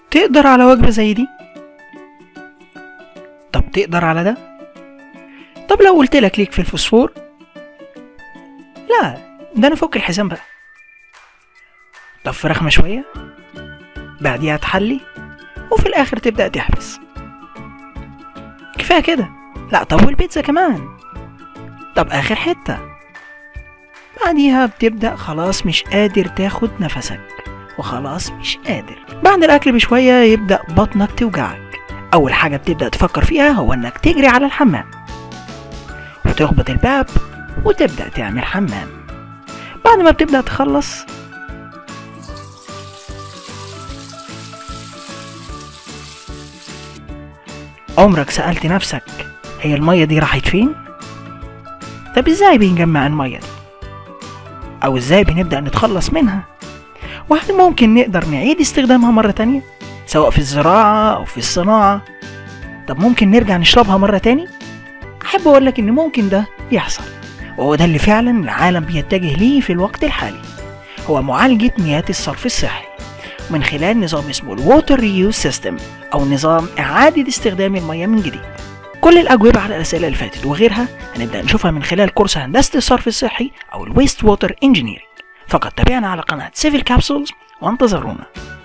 تقدر على وجبة زي دي؟ طب تقدر على ده؟ طب لو قلت لك ليك في الفوسفور؟ لا ده انا فك الحزام بقى طب فراخ مشوية؟ بعديها تحلي وفي الاخر تبدأ تحبس كفاية كده لا طب والبيتزا كمان طب اخر حتة بعديها بتبدأ خلاص مش قادر تاخد نفسك وخلاص مش قادر بعد الأكل بشوية يبدأ بطنك توجعك أول حاجة بتبدأ تفكر فيها هو إنك تجري على الحمام وتخبط الباب وتبدأ تعمل حمام بعد ما بتبدأ تخلص عمرك سألت نفسك هي المية دي راحت فين؟ طب ازاي بنجمع المية دي؟ أو ازاي بنبدأ نتخلص منها؟ وهل ممكن نقدر نعيد استخدامها مرة تانية؟ سواء في الزراعة أو في الصناعة طب ممكن نرجع نشربها مرة تاني؟ أحب أقولك إن ممكن ده يحصل وهو ده اللي فعلا العالم بيتجه ليه في الوقت الحالي هو معالجة مياه الصرف الصحي من خلال نظام اسمه الووتر ريوز سيستم أو نظام إعادة استخدام المياه من جديد كل الأجوبة على الأسئلة اللي فاتت وغيرها هنبدأ نشوفها من خلال كورس هندسة الصرف الصحي أو الويست ووتر انجينيرنج فقط تابعنا على قناة سيفل كابسولز وانتظرونا